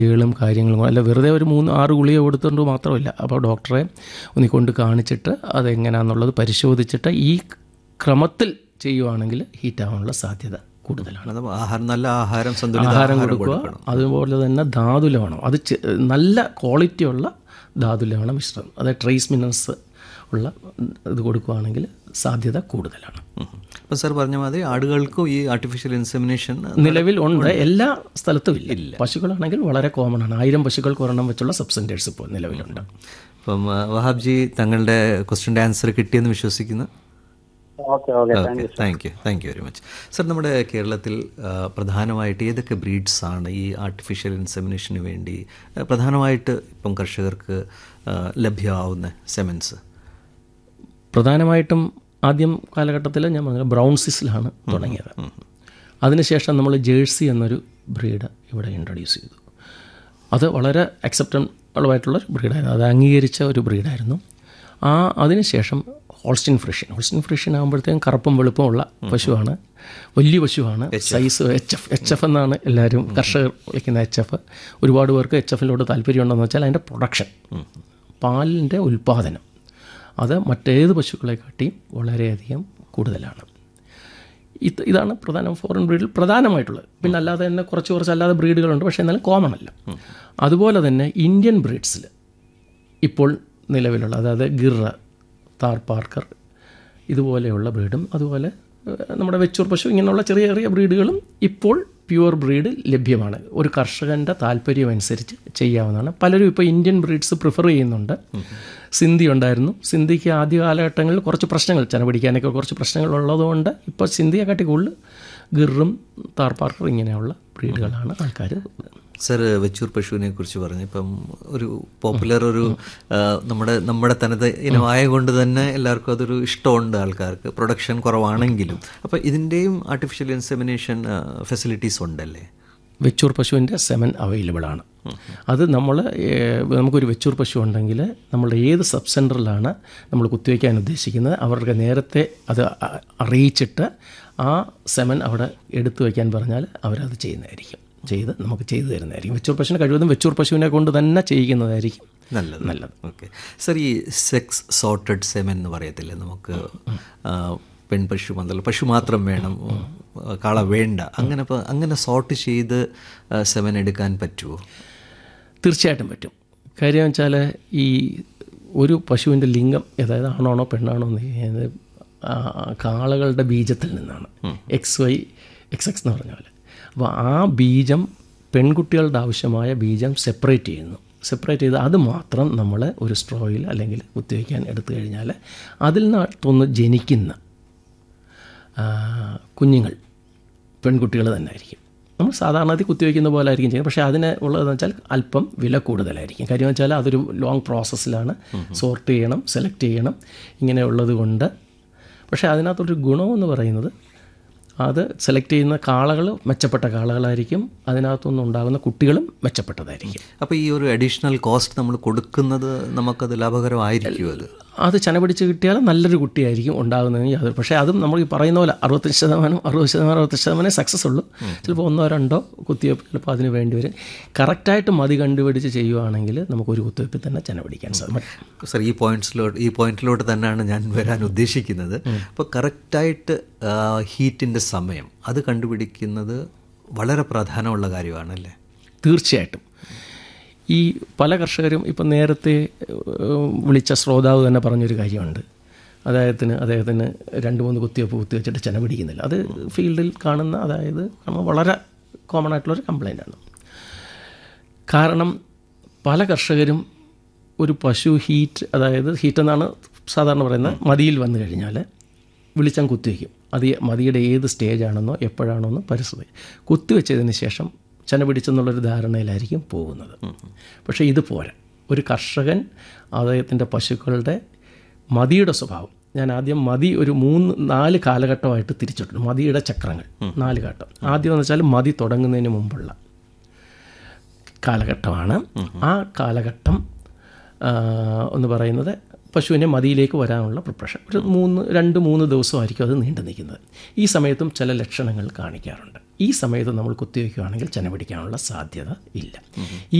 കളും കാര്യങ്ങളും അല്ല വെറുതെ ഒരു മൂന്ന് ആറ് ഗുളിക കൊടുത്തുകൊണ്ട് മാത്രമല്ല അപ്പോൾ ഡോക്ടറെ ഒന്ന് കൊണ്ട് കാണിച്ചിട്ട് അതെങ്ങനെയാണെന്നുള്ളത് പരിശോധിച്ചിട്ട് ഈ ക്രമത്തിൽ ചെയ്യുവാണെങ്കിൽ ഹീറ്റ് ആവാനുള്ള സാധ്യത കൂടുതലാണ് അത് ആഹാരം നല്ല ആഹാരം സന്തുലിത ആഹാരം ആഹാരം കൊടുക്കുക കൊടുക്കണം അതുപോലെ തന്നെ ധാതുലവണം അത് ചെ- നല്ല ക്വാളിറ്റിയുള്ള ധാതുലവണ മിശ്രം അതായത് ട്രേസ് മിനറൽസ് ഉള്ള ഇത് കൊടുക്കുകയാണെങ്കിൽ സാധ്യത കൂടുതലാണ് അപ്പം സാർ പറഞ്ഞ മാതിരി ആടുകൾക്കും ഈ ആർട്ടിഫിഷ്യൽ ഇൻസെമിനേഷൻ നിലവിൽ ഉണ്ട് എല്ലാ സ്ഥലത്തും ഇല്ല പശുക്കളാണെങ്കിൽ വളരെ കോമൺ ആണ് ആയിരം പശുക്കൾക്ക് ഒരെണ്ണം വെച്ചുള്ള സബ്സെൻറ്റേഴ്സ് ഇപ്പോൾ നിലവിലുണ്ട് അപ്പം ആ, വഹാബ്ജി തങ്ങളുടെ ക്വസ്റ്റിൻ്റെ ആൻസർ കിട്ടിയെന്ന് വിശ്വസിക്കുന്നു okay okay okay thank you thank you very much sir നമ്മുടെ കേരളത്തിൽ ആ, പ്രധാനമായിട്ട് ഏതൊക്കെ ബ്രീഡ്സ് ആണ് ഈ ആർട്ടിഫിഷ്യൽ ഇൻസെമിനേഷന് വേണ്ടി ആ, പ്രധാനമായിട്ട് ഇപ്പം കർഷകർക്ക് ആ, ലഭ്യമാവുന്ന സെമൻസ് പ്രധാനമായിട്ടും ആദ്യം കാലഘട്ടത്തിൽ ഞാൻ പറഞ്ഞ ബ്രൗൺ സിസിലാണ് തുടങ്ങിയത് അതിനുശേഷം നമ്മൾ ജേഴ്സി എന്നൊരു ബ്രീഡ് ഇവിടെ ഇൻട്രൊഡ്യൂസ് ചെയ്തു അത് വളരെ അക്സെപ്റ്റബിൾ ആയിട്ടുള്ള ഒരു ബ്രീഡായിരുന്നു അത് അംഗീകരിച്ച ഒരു ബ്രീഡായിരുന്നു ആ അതിനുശേഷം ഹോൾസ്റ്റിൻ ഫ്രിഷ്യൻ ഹോൾസ്റ്റിൻ ഫ്രിഷ്യൻ ആകുമ്പോഴത്തേക്കും കറുപ്പും വെളുപ്പും ഉള്ള പശുവാണ് വലിയ പശുവാണ് size H F H F എന്നാണ് എല്ലാവരും കർഷകർ വിളിക്കുന്ന എച്ച് എഫ് ഒരുപാട് പേർക്ക് എച്ച് എഫിലോട്ട് താല്പര്യമുണ്ടെന്ന് വെച്ചാൽ അതിൻ്റെ പ്രൊഡക്ഷൻ പാലിൻ്റെ ഉൽപ്പാദനം അത് മറ്റേത് പശുക്കളെക്കാട്ടിയും വളരെയധികം കൂടുതലാണ് ഇത് ഇതാണ് പ്രധാന ഫോറിൻ ബ്രീഡിൽ പ്രധാനമായിട്ടുള്ളത് പിന്നെ അല്ലാതെ തന്നെ കുറച്ച് കുറച്ച് അല്ലാതെ ബ്രീഡുകളുണ്ട് പക്ഷേ എന്നാലും കോമൺ അല്ല അതുപോലെ തന്നെ ഇന്ത്യൻ ബ്രീഡ്സിൽ ഇപ്പോൾ നിലവിലുള്ള അതായത് ഗിർറ താർ പാർക്കർ ഇതുപോലെയുള്ള ബ്രീഡും അതുപോലെ ഏഹ്, നമ്മുടെ വെച്ചൂർ പശു ഇങ്ങനെയുള്ള ചെറിയ ചെറിയ ബ്രീഡുകളും ഇപ്പോൾ പ്യുവർ ബ്രീഡ് ലഭ്യമാണ് ഒരു കർഷകൻ്റെ താല്പര്യം അനുസരിച്ച് ചെയ്യാവുന്നതാണ് പലരും ഇപ്പോൾ ഇന്ത്യൻ ബ്രീഡ്സ് പ്രിഫർ ചെയ്യുന്നുണ്ട് സിന്ധി ഉണ്ടായിരുന്നു സിന്ധിക്ക് ആദ്യ കാലഘട്ടങ്ങളിൽ കുറച്ച് പ്രശ്നങ്ങൾ ചെന പിടിക്കാനൊക്കെ കുറച്ച് പ്രശ്നങ്ങൾ ഉള്ളതുകൊണ്ട് ഇപ്പോൾ സിന്ധിയെക്കാട്ടി കൂടുതൽ ഗിറും താർ പാർക്കർ ഇങ്ങനെയുള്ള ബ്രീഡുകളാണ് ആൾക്കാർ സർ വെച്ചൂർ പശുവിനെ കുറിച്ച് പറഞ്ഞു ഇപ്പം ഒരു പോപ്പുലർ ഒരു ആ, നമ്മുടെ നമ്മുടെ തനത് ഇനമായ കൊണ്ട് തന്നെ എല്ലാവർക്കും അതൊരു ഇഷ്ടമുണ്ട് ആൾക്കാർക്ക് പ്രൊഡക്ഷൻ കുറവാണെങ്കിലും അപ്പം ഇതിൻ്റെയും ആർട്ടിഫിഷ്യൽ ഇൻസെമിനേഷൻ ഫെസിലിറ്റീസ് ഉണ്ടല്ലേ വെച്ചൂർ പശുവിൻ്റെ സെമൻ അവൈലബിൾ ആണ് അത് നമ്മൾ നമുക്കൊരു വെച്ചൂർ പശു ഉണ്ടെങ്കിൽ നമ്മളുടെ ഏത് സബ് സെൻറ്ററിലാണ് നമ്മൾ കുത്തിവയ്ക്കാൻ ഉദ്ദേശിക്കുന്നത് അവർക്ക് നേരത്തെ അത് അ- അറിയിച്ചിട്ട് ആ സെമൻ അവിടെ എടുത്തു വയ്ക്കാൻ പറഞ്ഞാൽ അവരത് ചെയ്യുന്നതായിരിക്കും ചെയ്ത് നമുക്ക് ചെയ്തു തരുന്നതായിരിക്കും വെച്ചൂർ പശുവിനെ കഴിവതും വെച്ചൂർ പശുവിനെ കൊണ്ട് തന്നെ ചെയ്യിക്കുന്നതായിരിക്കും നല്ലത് നല്ലത് ഓക്കെ സർ ഈ സെക്സ് സോർട്ടഡ് സെമൻ എന്ന് പറയത്തില്ലേ നമുക്ക് ആ, പെൺപശു മുതൽ പശു മാത്രം വേണം ആ, കാള വേണ്ട അങ്ങനെ ഇപ്പം അങ്ങനെ സോർട്ട് ചെയ്ത് സെമൻ എടുക്കാൻ പറ്റുമോ തീർച്ചയായിട്ടും പറ്റും കാര്യം വെച്ചാൽ ഈ ഒരു പശുവിൻ്റെ ലിംഗം അതായത് ആണാണോ പെണ്ണാണോ എന്ന് ചെയ്യുന്നത് ആ കാളകളുടെ ബീജത്തിൽ നിന്നാണ് എക്സ് വൈ എക്സ് എക്സ് എന്ന് പറഞ്ഞ പോലെ അപ്പോൾ ആ ബീജം പെൺകുട്ടികളുടെ ആവശ്യമായ ബീജം സെപ്പറേറ്റ് ചെയ്യുന്നു സെപ്പറേറ്റ് ചെയ്ത് അത് മാത്രം നമ്മൾ ഒരു സ്ട്രോയിൽ അല്ലെങ്കിൽ കുത്തിവയ്ക്കാൻ എടുത്തു കഴിഞ്ഞാൽ അതിൽ നിന്നൊന്ന് ജനിക്കുന്ന ആ, കുഞ്ഞുങ്ങൾ പെൺകുട്ടികൾ തന്നെ ആയിരിക്കും നമ്മൾ സാധാരണ അത് കുത്തിവെക്കുന്ന പോലെ ആയിരിക്കും ചെയ്യുന്നത് പക്ഷേ അതിന് ഉള്ളതെന്ന് വെച്ചാൽ അല്പം വില കൂടുതലായിരിക്കും കാര്യം വെച്ചാൽ അതൊരു ലോങ് പ്രോസസ്സിലാണ് സോർട്ട് ചെയ്യണം സെലക്ട് ചെയ്യണം ഇങ്ങനെയുള്ളത് കൊണ്ട് പക്ഷേ അതിനകത്തൊരു ഗുണമെന്ന് പറയുന്നത് അത് സെലക്ട് ചെയ്യുന്ന കാളകൾ മെച്ചപ്പെട്ട കാളകളായിരിക്കും അതിനകത്തുനിന്ന് ഉണ്ടാകുന്ന കുട്ടികളും മെച്ചപ്പെട്ടതായിരിക്കും അപ്പോൾ ഈ ഒരു അഡീഷണൽ കോസ്റ്റ് നമ്മൾ കൊടുക്കുന്നത് നമുക്കത് ലാഭകരമായിരിക്കും അത് അത് ചന പിടിച്ച് കിട്ടിയാൽ നല്ലൊരു കുട്ടിയായിരിക്കും ഉണ്ടാകുന്നതിന് യാതൊരു പക്ഷേ അതും നമ്മൾ ഈ പറയുന്ന പോലെ അറുപത്തഞ്ച് ശതമാനം അറുപത് ശതമാനം അറുപത്തഞ്ച് ശതമാനം സക്സസ് ഉള്ളൂ ചിലപ്പോൾ ഒന്നോ രണ്ടോ കുത്തിവയ്പ്പ് ചിലപ്പോൾ അതിന് വേണ്ടി വരും കറക്റ്റായിട്ട് മതി കണ്ടുപിടിച്ച് ചെയ്യുവാണെങ്കിൽ നമുക്കൊരു കുത്തിവയ്പ്പിൽ തന്നെ ചന പിടിക്കാൻ സാധിക്കും സർ ഈ പോയിന്റ്സിലോട്ട് ഈ പോയിന്റിലോട്ട് തന്നെയാണ് ഞാൻ വരാൻ ഉദ്ദേശിക്കുന്നത് അപ്പോൾ കറക്റ്റായിട്ട് ഹീറ്റിൻ്റെ സമയം അത് കണ്ടുപിടിക്കുന്നത് വളരെ പ്രാധാന്യമുള്ള കാര്യമാണല്ലേ തീർച്ചയായിട്ടും ഈ പല കർഷകരും ഇപ്പം നേരത്തെ ഏഹ്, വിളിച്ച ശ്രോതാവ് തന്നെ പറഞ്ഞൊരു കാര്യമുണ്ട് അദ്ദേഹത്തിന് അദ്ദേഹത്തിന് രണ്ട് മൂന്ന് കുത്തിവയ്പ്പ് കുത്തിവെച്ചിട്ട് ചെന പിടിക്കുന്നില്ല അത് ഫീൽഡിൽ കാണുന്ന അതായത് കാണുന്ന വളരെ കോമൺ ആയിട്ടുള്ളൊരു കംപ്ലൈൻ്റ് ആണ് കാരണം പല കർഷകരും ഒരു പശു ഹീറ്റ് അതായത് ഹീറ്റ് എന്നാണ് സാധാരണ പറയുന്നത് മതിയിൽ വന്നു കഴിഞ്ഞാൽ വിളിച്ചാൽ കുത്തിവെക്കും അത് ഈ മതിയുടെ ഏത് സ്റ്റേജാണെന്നോ എപ്പോഴാണോ എന്ന് പരിസ്ഥിതി കുത്തിവെച്ചതിന് ശേഷം ചന പിടിച്ചെന്നുള്ളൊരു ധാരണയിലായിരിക്കും പോകുന്നത് പക്ഷേ ഇത് പോരാ ഒരു കർഷകൻ അദ്ദേഹത്തിൻ്റെ പശുക്കളുടെ മതിയുടെ സ്വഭാവം ഞാൻ ആദ്യം മതി ഒരു മൂന്ന് നാല് കാലഘട്ടമായിട്ട് തിരിച്ചിട്ടുണ്ട് മതിയുടെ ചക്രങ്ങൾ നാല് ഘട്ടം ആദ്യം എന്ന് വെച്ചാൽ മതി തുടങ്ങുന്നതിന് മുമ്പുള്ള കാലഘട്ടമാണ് ആ കാലഘട്ടം ആ, എന്ന് പറയുന്നത് പശുവിനെ മതിയിലേക്ക് വരാനുള്ള പ്രിപ്പറേഷൻ ഒരു മൂന്ന് രണ്ട് മൂന്ന് ദിവസമായിരിക്കും അത് നീണ്ടു നിൽക്കുന്നത് ഈ സമയത്തും ചില ലക്ഷണങ്ങൾ കാണിക്കാറുണ്ട് ഈ സമയത്ത് നമ്മൾ കുത്തിവെക്കുകയാണെങ്കിൽ ചെന പിടിക്കാനുള്ള സാധ്യത ഇല്ല ഈ